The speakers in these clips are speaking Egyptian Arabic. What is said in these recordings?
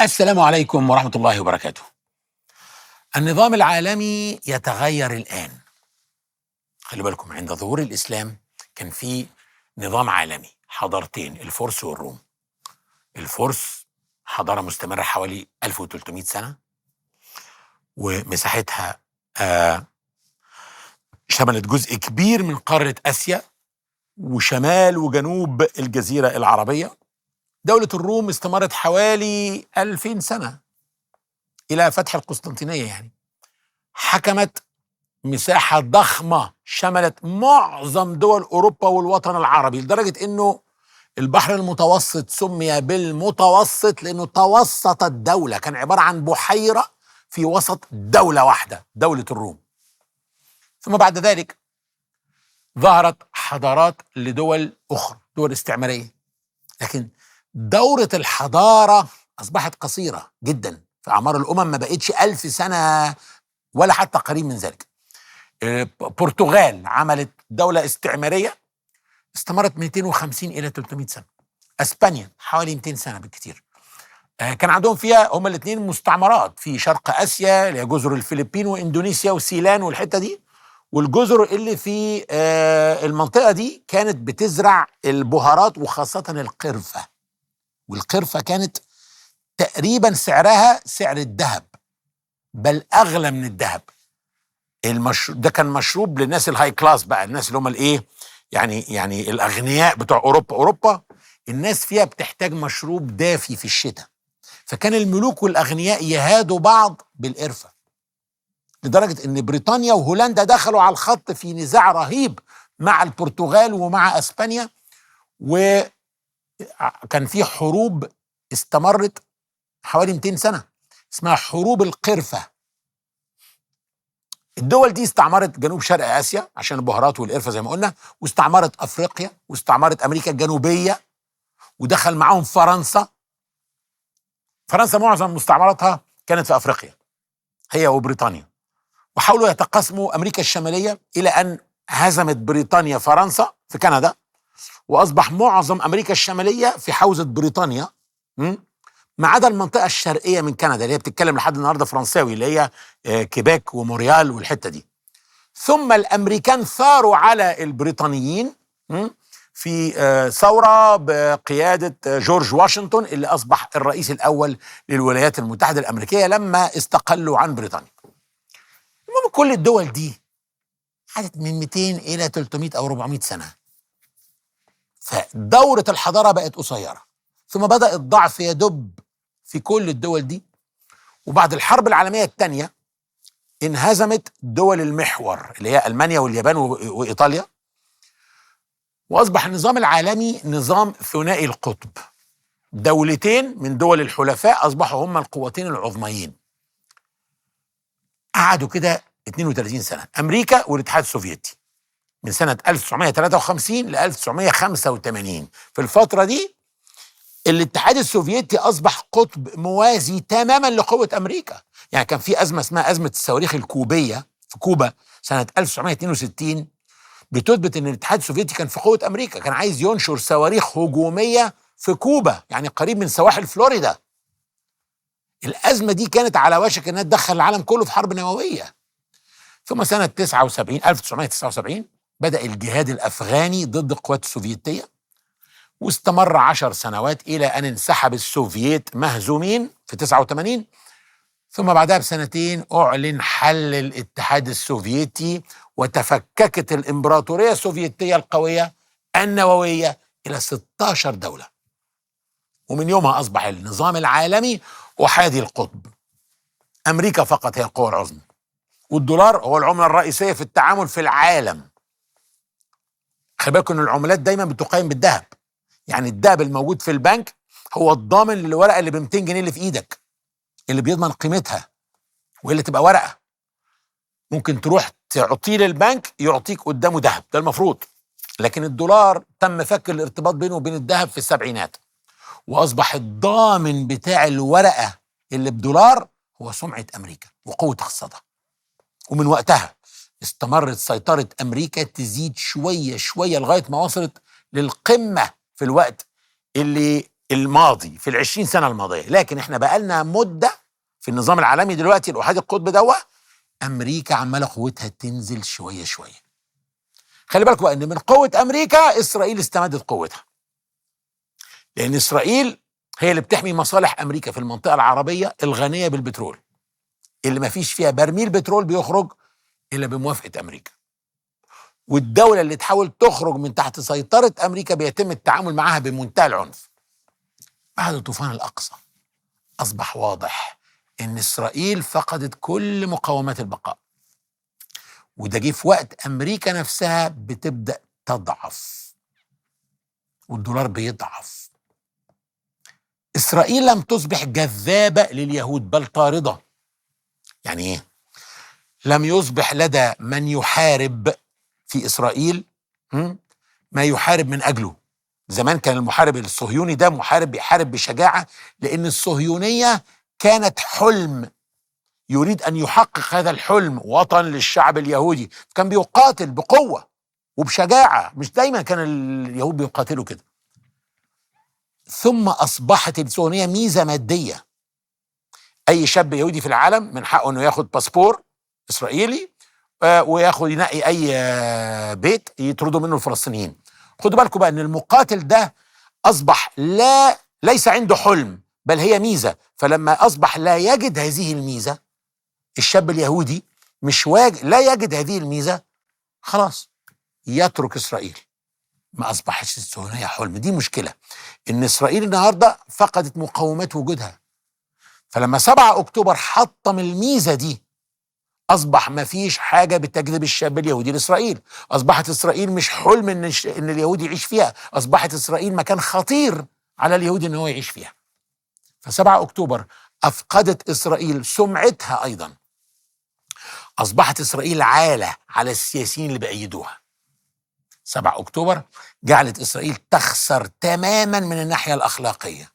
السلام عليكم ورحمة الله وبركاته. النظام العالمي يتغير الآن. خلي بالكم عند ظهور الإسلام كان في نظام عالمي حضارتين الفرس والروم. الفرس حضارة مستمرة حوالي 1300 سنة ومساحتها آه شملت جزء كبير من قارة آسيا وشمال وجنوب الجزيرة العربية دولة الروم استمرت حوالي 2000 سنة إلى فتح القسطنطينية يعني حكمت مساحة ضخمة شملت معظم دول أوروبا والوطن العربي لدرجة أنه البحر المتوسط سمي بالمتوسط لأنه توسط الدولة كان عبارة عن بحيرة في وسط دولة واحدة دولة الروم ثم بعد ذلك ظهرت حضارات لدول أخرى دول استعمارية لكن دورة الحضارة أصبحت قصيرة جدا في أعمار الأمم ما بقتش ألف سنة ولا حتى قريب من ذلك البرتغال عملت دولة استعمارية استمرت 250 إلى 300 سنة أسبانيا حوالي 200 سنة بالكثير كان عندهم فيها هما الاثنين مستعمرات في شرق آسيا اللي هي جزر الفلبين وإندونيسيا وسيلان والحتة دي والجزر اللي في المنطقة دي كانت بتزرع البهارات وخاصة القرفة والقرفة كانت تقريبا سعرها سعر الذهب بل أغلى من الذهب المش... ده كان مشروب للناس الهاي كلاس بقى الناس اللي هم الايه يعني يعني الاغنياء بتوع اوروبا اوروبا الناس فيها بتحتاج مشروب دافي في الشتاء فكان الملوك والاغنياء يهادوا بعض بالقرفه لدرجه ان بريطانيا وهولندا دخلوا على الخط في نزاع رهيب مع البرتغال ومع اسبانيا وكان في حروب استمرت حوالي 200 سنه اسمها حروب القرفه الدول دي استعمرت جنوب شرق اسيا عشان البهارات والقرفه زي ما قلنا واستعمرت افريقيا واستعمرت امريكا الجنوبيه ودخل معاهم فرنسا فرنسا معظم مستعمراتها كانت في افريقيا هي وبريطانيا وحاولوا يتقاسموا امريكا الشماليه الى ان هزمت بريطانيا فرنسا في كندا واصبح معظم امريكا الشماليه في حوزه بريطانيا ما عدا المنطقه الشرقيه من كندا اللي هي بتتكلم لحد النهارده فرنساوي اللي هي كيباك وموريال والحته دي ثم الامريكان ثاروا على البريطانيين في ثوره بقياده جورج واشنطن اللي اصبح الرئيس الاول للولايات المتحده الامريكيه لما استقلوا عن بريطانيا المهم كل الدول دي قعدت من 200 الى 300 او 400 سنه فدوره الحضاره بقت قصيره ثم بدا الضعف يدب في كل الدول دي وبعد الحرب العالمية الثانية انهزمت دول المحور اللي هي ألمانيا واليابان وإيطاليا وأصبح النظام العالمي نظام ثنائي القطب دولتين من دول الحلفاء أصبحوا هم القوتين العظميين قعدوا كده 32 سنة أمريكا والاتحاد السوفيتي من سنة 1953 ل 1985 في الفترة دي الاتحاد السوفيتي اصبح قطب موازي تماما لقوه امريكا يعني كان في ازمه اسمها ازمه الصواريخ الكوبيه في كوبا سنه 1962 بتثبت ان الاتحاد السوفيتي كان في قوه امريكا كان عايز ينشر صواريخ هجوميه في كوبا يعني قريب من سواحل فلوريدا الازمه دي كانت على وشك انها تدخل العالم كله في حرب نوويه ثم سنه 79 1979 بدا الجهاد الافغاني ضد القوات السوفيتيه واستمر عشر سنوات إلى أن انسحب السوفييت مهزومين في 89 ثم بعدها بسنتين أعلن حل الاتحاد السوفيتي وتفككت الإمبراطورية السوفيتية القوية النووية إلى 16 دولة ومن يومها أصبح النظام العالمي أحادي القطب أمريكا فقط هي القوة العظمى والدولار هو العملة الرئيسية في التعامل في العالم خلي بالكم ان العملات دايما بتقيم بالذهب يعني الذهب الموجود في البنك هو الضامن للورقه اللي ب 200 جنيه اللي في ايدك اللي بيضمن قيمتها والا تبقى ورقه ممكن تروح تعطيه للبنك يعطيك قدامه ذهب ده المفروض لكن الدولار تم فك الارتباط بينه وبين الذهب في السبعينات واصبح الضامن بتاع الورقه اللي بدولار هو سمعه امريكا وقوه اقتصادها ومن وقتها استمرت سيطره امريكا تزيد شويه شويه لغايه ما وصلت للقمه في الوقت اللي الماضي في العشرين سنة الماضية لكن احنا بقالنا مدة في النظام العالمي دلوقتي الأحادي القطب دوا أمريكا عمالة قوتها تنزل شوية شوية خلي بالكم بقى ان من قوة أمريكا إسرائيل استمدت قوتها لأن إسرائيل هي اللي بتحمي مصالح أمريكا في المنطقة العربية الغنية بالبترول اللي ما فيش فيها برميل بترول بيخرج إلا بموافقة أمريكا والدولة اللي تحاول تخرج من تحت سيطرة أمريكا بيتم التعامل معها بمنتهى العنف بعد طوفان الأقصى أصبح واضح إن إسرائيل فقدت كل مقومات البقاء وده جه في وقت أمريكا نفسها بتبدأ تضعف والدولار بيضعف إسرائيل لم تصبح جذابة لليهود بل طاردة يعني إيه؟ لم يصبح لدى من يحارب في إسرائيل م? ما يحارب من أجله زمان كان المحارب الصهيوني ده محارب بيحارب بشجاعة لأن الصهيونية كانت حلم يريد أن يحقق هذا الحلم وطن للشعب اليهودي كان بيقاتل بقوة وبشجاعة مش دايما كان اليهود بيقاتلوا كده ثم أصبحت الصهيونية ميزة مادية أي شاب يهودي في العالم من حقه أنه ياخد باسبور إسرائيلي آه، وياخد ينقي أي آه، بيت يطردوا منه الفلسطينيين خدوا بالكم بقى ان المقاتل ده اصبح لا ليس عنده حلم بل هي ميزه فلما اصبح لا يجد هذه الميزه الشاب اليهودي مش واجد لا يجد هذه الميزه خلاص يترك اسرائيل ما اصبحتش الصهيونيه حلم دي مشكله ان اسرائيل النهارده فقدت مقومات وجودها فلما 7 اكتوبر حطم الميزه دي اصبح ما فيش حاجه بتجذب الشاب اليهودي لاسرائيل اصبحت اسرائيل مش حلم ان الش- ان اليهودي يعيش فيها اصبحت اسرائيل مكان خطير على اليهودي ان هو يعيش فيها ف7 اكتوبر افقدت اسرائيل سمعتها ايضا اصبحت اسرائيل عاله على السياسيين اللي بأيدوها 7 اكتوبر جعلت اسرائيل تخسر تماما من الناحيه الاخلاقيه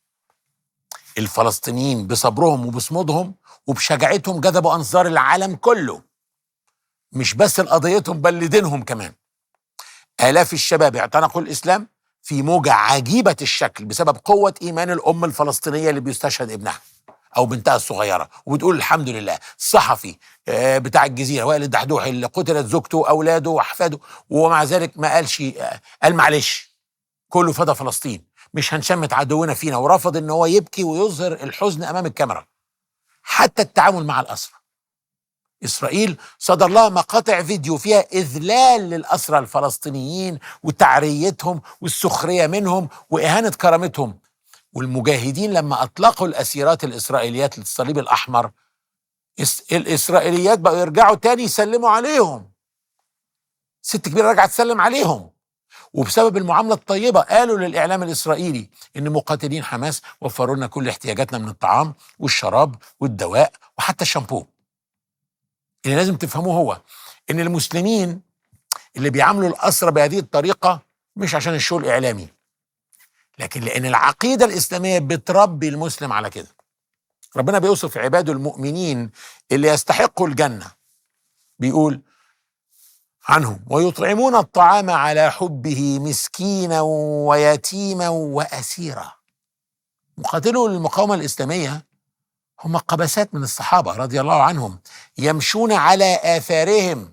الفلسطينيين بصبرهم وبصمودهم وبشجاعتهم جذبوا انظار العالم كله مش بس لقضيتهم بل لدينهم كمان آلاف الشباب اعتنقوا الإسلام في موجة عجيبة الشكل بسبب قوة إيمان الأم الفلسطينية اللي بيستشهد ابنها أو بنتها الصغيرة وبتقول الحمد لله الصحفي آه، بتاع الجزيرة وائل الدحدوح اللي قتلت زوجته وأولاده وأحفاده ومع ذلك ما قالش آه، قال معلش كله فدى فلسطين مش هنشمت عدونا فينا ورفض ان هو يبكي ويظهر الحزن امام الكاميرا حتى التعامل مع الأسرى إسرائيل صدر لها مقاطع فيديو فيها إذلال للأسرى الفلسطينيين وتعريتهم والسخرية منهم وإهانة كرامتهم والمجاهدين لما أطلقوا الأسيرات الإسرائيليات للصليب الأحمر إس- الإسرائيليات بقوا يرجعوا تاني يسلموا عليهم ست كبيرة رجعت تسلم عليهم وبسبب المعاملة الطيبة قالوا للإعلام الإسرائيلي إن مقاتلين حماس وفروا لنا كل احتياجاتنا من الطعام والشراب والدواء وحتى الشامبو اللي لازم تفهموه هو إن المسلمين اللي بيعاملوا الأسرى بهذه الطريقة مش عشان الشو الإعلامي لكن لأن العقيدة الإسلامية بتربي المسلم على كده ربنا بيوصف عباده المؤمنين اللي يستحقوا الجنة بيقول عنهم ويطعمون الطعام على حبه مسكينا ويتيما واسيرا مقاتلو المقاومه الاسلاميه هم قبسات من الصحابه رضي الله عنهم يمشون على اثارهم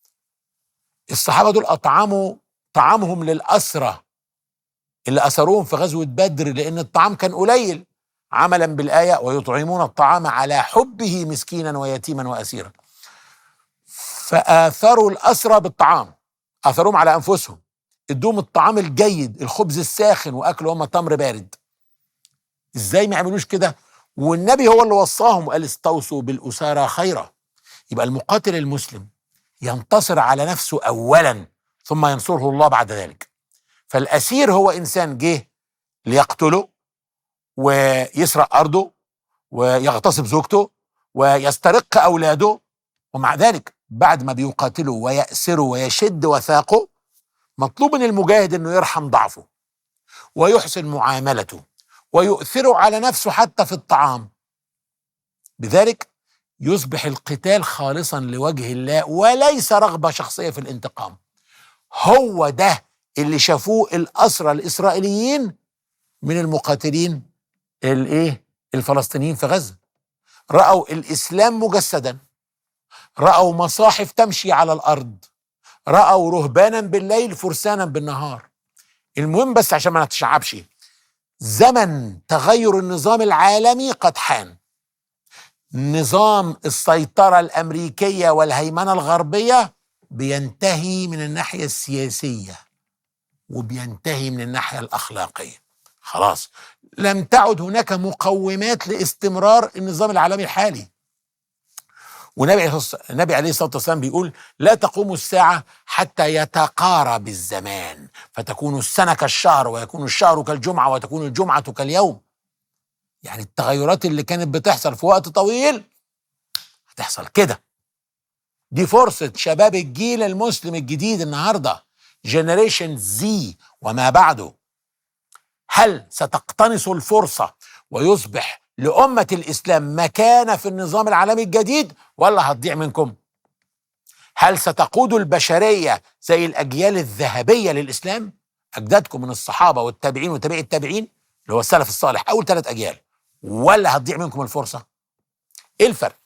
الصحابه دول اطعموا طعامهم للاسرى اللي اسروهم في غزوه بدر لان الطعام كان قليل عملا بالايه ويطعمون الطعام على حبه مسكينا ويتيما واسيرا فآثروا الأسرى بالطعام آثروهم على أنفسهم ادوهم الطعام الجيد الخبز الساخن وأكلوا هم تمر بارد إزاي ما يعملوش كده والنبي هو اللي وصاهم وقال استوصوا بالأسارى خيرا يبقى المقاتل المسلم ينتصر على نفسه أولا ثم ينصره الله بعد ذلك فالأسير هو إنسان جه ليقتله ويسرق أرضه ويغتصب زوجته ويسترق أولاده ومع ذلك بعد ما بيقاتله ويأسره ويشد وثاقه مطلوب من المجاهد انه يرحم ضعفه ويحسن معاملته ويؤثره على نفسه حتى في الطعام بذلك يصبح القتال خالصا لوجه الله وليس رغبة شخصية في الانتقام هو ده اللي شافوه الأسرى الإسرائيليين من المقاتلين الايه الفلسطينيين في غزه راوا الاسلام مجسدا راوا مصاحف تمشي على الارض راوا رهبانا بالليل فرسانا بالنهار المهم بس عشان ما نتشعبش زمن تغير النظام العالمي قد حان نظام السيطرة الأمريكية والهيمنة الغربية بينتهي من الناحية السياسية وبينتهي من الناحية الأخلاقية خلاص لم تعد هناك مقومات لاستمرار النظام العالمي الحالي والنبي النبي عليه الصلاه والسلام بيقول لا تقوم الساعه حتى يتقارب الزمان فتكون السنه كالشهر ويكون الشهر كالجمعه وتكون الجمعه كاليوم يعني التغيرات اللي كانت بتحصل في وقت طويل هتحصل كده دي فرصه شباب الجيل المسلم الجديد النهارده جنريشن زي وما بعده هل ستقتنص الفرصه ويصبح لأمة الإسلام مكانة في النظام العالمي الجديد ولا هتضيع منكم؟ هل ستقود البشرية زي الأجيال الذهبية للإسلام؟ أجدادكم من الصحابة والتابعين وتابعي التابعين اللي هو السلف الصالح أول ثلاث أجيال ولا هتضيع منكم الفرصة؟ إيه الفرق؟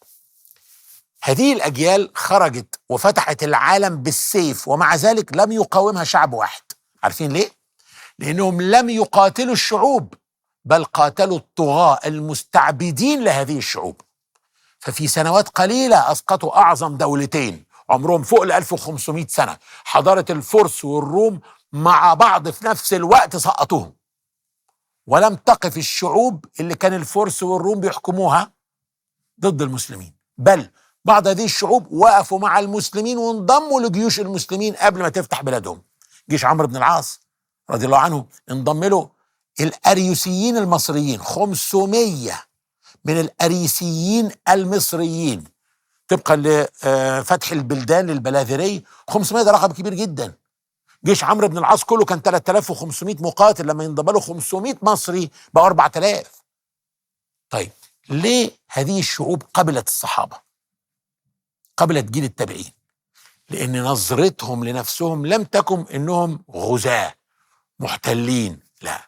هذه الأجيال خرجت وفتحت العالم بالسيف ومع ذلك لم يقاومها شعب واحد عارفين ليه؟ لأنهم لم يقاتلوا الشعوب بل قاتلوا الطغاة المستعبدين لهذه الشعوب ففي سنوات قليلة أسقطوا أعظم دولتين عمرهم فوق ال 1500 سنة حضارة الفرس والروم مع بعض في نفس الوقت سقطوهم ولم تقف الشعوب اللي كان الفرس والروم بيحكموها ضد المسلمين بل بعض هذه الشعوب وقفوا مع المسلمين وانضموا لجيوش المسلمين قبل ما تفتح بلادهم جيش عمرو بن العاص رضي الله عنه انضم له الأريوسيين المصريين 500 من الأريسيين المصريين طبقا لفتح البلدان للبلاذري 500 ده رقم كبير جدا جيش عمرو بن العاص كله كان 3500 مقاتل لما ينضم له 500 مصري بقى 4000 طيب ليه هذه الشعوب قبلت الصحابه قبلت جيل التابعين لان نظرتهم لنفسهم لم تكن انهم غزاه محتلين لا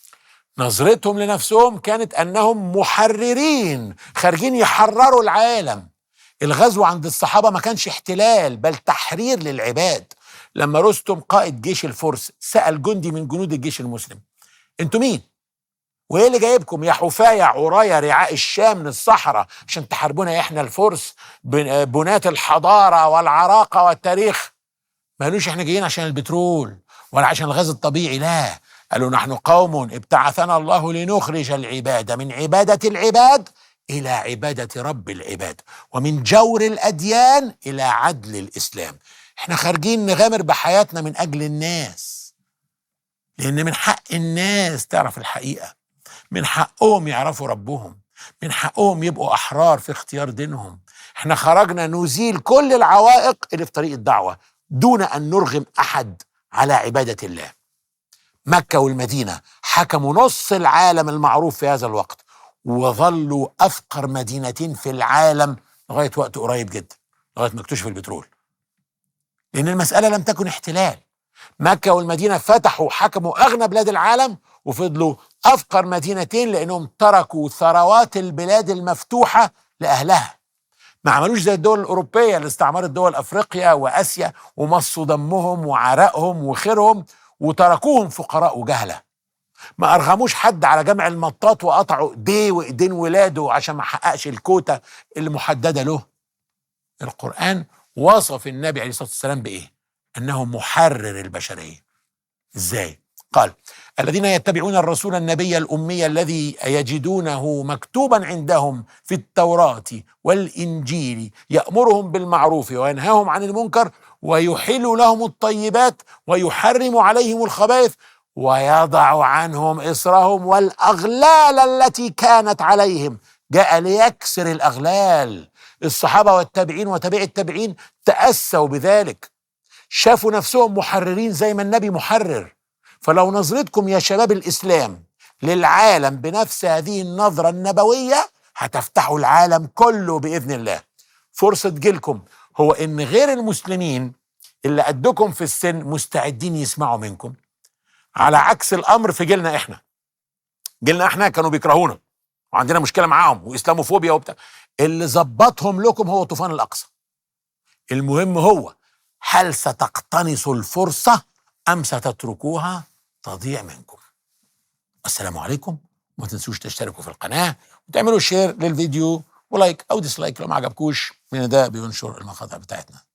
نظرتهم لنفسهم كانت انهم محررين خارجين يحرروا العالم الغزو عند الصحابه ما كانش احتلال بل تحرير للعباد لما رستم قائد جيش الفرس سال جندي من جنود الجيش المسلم انتوا مين وايه اللي جايبكم يا حفاية عرايا رعاء الشام من الصحراء عشان تحاربونا احنا الفرس بنات الحضاره والعراقه والتاريخ ما قالوش احنا جايين عشان البترول ولا عشان الغاز الطبيعي لا قالوا نحن قوم ابتعثنا الله لنخرج العباد من عبادة العباد إلى عبادة رب العباد ومن جور الأديان إلى عدل الإسلام احنا خارجين نغامر بحياتنا من أجل الناس لأن من حق الناس تعرف الحقيقة من حقهم يعرفوا ربهم من حقهم يبقوا أحرار في اختيار دينهم احنا خرجنا نزيل كل العوائق اللي في طريق الدعوة دون أن نرغم أحد على عبادة الله مكة والمدينة حكموا نص العالم المعروف في هذا الوقت وظلوا أفقر مدينتين في العالم لغاية وقت قريب جدا لغاية ما اكتشف البترول لأن المسألة لم تكن احتلال مكة والمدينة فتحوا حكموا أغنى بلاد العالم وفضلوا أفقر مدينتين لأنهم تركوا ثروات البلاد المفتوحة لأهلها ما عملوش زي الدول الأوروبية اللي استعمرت دول أفريقيا وآسيا ومصوا دمهم وعرقهم وخيرهم وتركوهم فقراء وجهلة ما أرغموش حد على جمع المطاط وقطعوا ايديه وايدين ولاده عشان ما حققش الكوتا اللي محددة له القرآن وصف النبي عليه الصلاة والسلام بإيه؟ أنه محرر البشرية إزاي؟ قال الذين يتبعون الرسول النبي الأمي الذي يجدونه مكتوبا عندهم في التوراة والإنجيل يأمرهم بالمعروف وينهاهم عن المنكر ويحل لهم الطيبات ويحرم عليهم الخبائث ويضع عنهم إصرهم والأغلال التي كانت عليهم جاء ليكسر الأغلال الصحابة والتابعين وتابعي التابعين تأسوا بذلك شافوا نفسهم محررين زي ما النبي محرر فلو نظرتكم يا شباب الإسلام للعالم بنفس هذه النظرة النبوية هتفتحوا العالم كله بإذن الله فرصة جيلكم هو ان غير المسلمين اللي قدكم في السن مستعدين يسمعوا منكم على عكس الامر في جيلنا احنا جيلنا احنا كانوا بيكرهونا وعندنا مشكله معاهم واسلاموفوبيا وبتاع اللي ظبطهم لكم هو طوفان الاقصى المهم هو هل ستقتنصوا الفرصه ام ستتركوها تضيع منكم السلام عليكم وما تنسوش تشتركوا في القناه وتعملوا شير للفيديو ولايك او ديسلايك لو ما عجبكوش لان ده بينشر المقاطع بتاعتنا